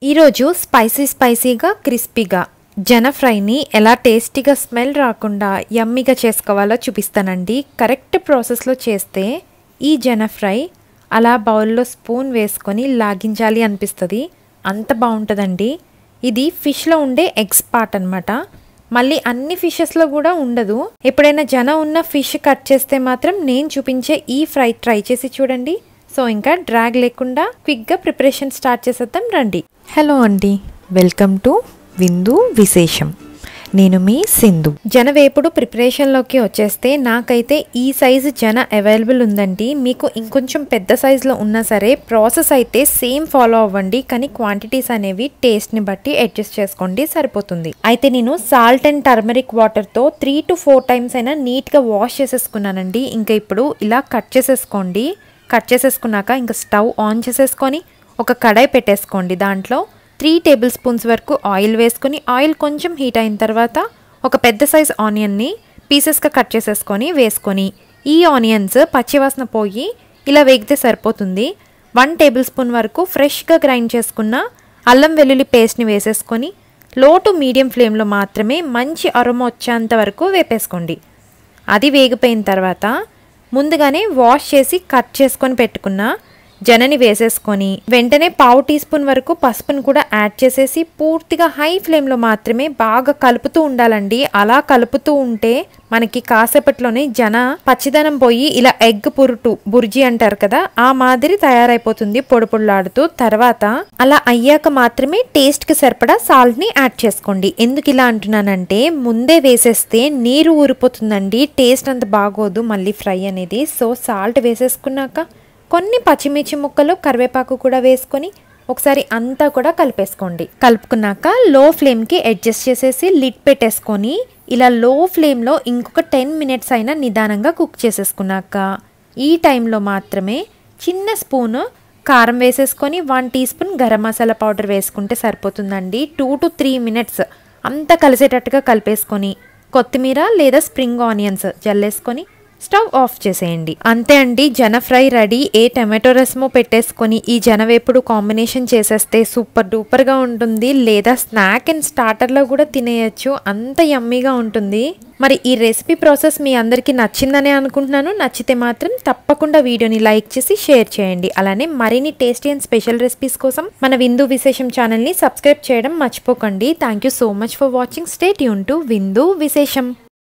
ఈరోజు స్పైసీ స్పైసీగా క్రిస్పీగా జన ఫ్రైని ఎలా టేస్టీగా స్మెల్ రాకుండా యమ్మీగా చేసుకోవాలో చూపిస్తానండి కరెక్ట్ ప్రాసెస్లో చేస్తే ఈ జన ఫ్రై అలా బౌల్లో స్పూన్ వేసుకొని లాగించాలి అనిపిస్తుంది అంత బాగుంటుందండి ఇది ఫిష్లో ఉండే ఎగ్స్ పార్ట్ అనమాట మళ్ళీ అన్ని ఫిషెస్లో కూడా ఉండదు ఎప్పుడైనా జన ఉన్న ఫిష్ కట్ చేస్తే మాత్రం నేను చూపించే ఈ ఫ్రై ట్రై చేసి చూడండి సో ఇంకా డ్రాగ్ లేకుండా క్విక్గా ప్రిపరేషన్ స్టార్ట్ చేసేద్దాం రండి హలో అండి వెల్కమ్ టు విందు విశేషం నేను మీ సింధు జన వేపుడు ప్రిపరేషన్లోకి వచ్చేస్తే నాకైతే ఈ సైజు జన అవైలబుల్ ఉందండి మీకు ఇంకొంచెం పెద్ద సైజులో ఉన్నా సరే ప్రాసెస్ అయితే సేమ్ ఫాలో అవ్వండి కానీ క్వాంటిటీస్ అనేవి టేస్ట్ని బట్టి అడ్జస్ట్ చేసుకోండి సరిపోతుంది అయితే నేను సాల్ట్ అండ్ టర్మరిక్ వాటర్తో త్రీ టు ఫోర్ టైమ్స్ అయినా నీట్గా వాష్ చేసేసుకున్నానండి ఇంకా ఇప్పుడు ఇలా కట్ చేసేసుకోండి కట్ చేసేసుకున్నాక ఇంకా స్టవ్ ఆన్ చేసేసుకొని ఒక కడాయి పెట్టేసుకోండి దాంట్లో త్రీ టేబుల్ స్పూన్స్ వరకు ఆయిల్ వేసుకొని ఆయిల్ కొంచెం హీట్ అయిన తర్వాత ఒక పెద్ద సైజ్ ఆనియన్ని పీసెస్గా కట్ చేసేసుకొని వేసుకొని ఈ ఆనియన్స్ పచ్చివాసన పోయి ఇలా వేగితే సరిపోతుంది వన్ టేబుల్ స్పూన్ వరకు ఫ్రెష్గా గ్రైండ్ చేసుకున్న అల్లం వెల్లుల్లి పేస్ట్ని వేసేసుకొని లో టు మీడియం ఫ్లేమ్లో మాత్రమే మంచి అరోమ వచ్చేంత వరకు వేపేసుకోండి అది వేగిపోయిన తర్వాత ముందుగానే వాష్ చేసి కట్ చేసుకొని పెట్టుకున్న జనని వేసేసుకొని వెంటనే పావు టీ స్పూన్ వరకు పసుపును కూడా యాడ్ చేసేసి పూర్తిగా హై ఫ్లేమ్లో మాత్రమే బాగా కలుపుతూ ఉండాలండి అలా కలుపుతూ ఉంటే మనకి కాసేపట్లోనే జన పచ్చిదనం పోయి ఇలా ఎగ్ పురుటు బుర్జీ అంటారు కదా ఆ మాదిరి తయారైపోతుంది పొడి పొడిలాడుతూ తర్వాత అలా అయ్యాక మాత్రమే టేస్ట్కి సరిపడా సాల్ట్ని యాడ్ చేసుకోండి ఎందుకు ఇలా అంటున్నానంటే ముందే వేసేస్తే నీరు ఊరిపోతుందండి టేస్ట్ అంత బాగోదు మళ్ళీ ఫ్రై అనేది సో సాల్ట్ వేసేసుకున్నాక కొన్ని పచ్చిమిర్చి ముక్కలు కరివేపాకు కూడా వేసుకొని ఒకసారి అంతా కూడా కలిపేసుకోండి కలుపుకున్నాక లో ఫ్లేమ్కి అడ్జస్ట్ చేసేసి లిడ్ పెట్టేసుకొని ఇలా లో ఫ్లేమ్లో ఇంకొక టెన్ మినిట్స్ అయినా నిదానంగా కుక్ చేసేసుకున్నాక ఈ టైంలో మాత్రమే చిన్న స్పూను కారం వేసేసుకొని one teaspoon garam masala powder వేసుకుంటే సరిపోతుందండి టూ టు త్రీ మినిట్స్ అంతా కలిసేటట్టుగా కలిపేసుకొని కొత్తిమీర లేదా స్ప్రింగ్ ఆనియన్స్ జల్లేసుకొని స్టవ్ ఆఫ్ చేసేయండి అంతే అండి జన ఫ్రై రెడీ ఏ టమాటో రసమో పెట్టేసుకొని ఈ జనవేపుడు కాంబినేషన్ చేసేస్తే సూపర్ డూపర్గా ఉంటుంది లేదా స్నాక్ అండ్ స్టార్టర్లో కూడా తినేయచ్చు అంత యమ్మీగా ఉంటుంది మరి ఈ రెసిపీ ప్రాసెస్ మీ అందరికీ నచ్చిందనే అనుకుంటున్నాను నచ్చితే మాత్రం తప్పకుండా వీడియోని లైక్ చేసి షేర్ చేయండి అలానే మరిన్ని టేస్టీ అండ్ స్పెషల్ రెసిపీస్ కోసం మన విందు విశేషం ఛానల్ని సబ్స్క్రైబ్ చేయడం మర్చిపోకండి thank you so much for watching stay యూన్ టు విందు విశేషం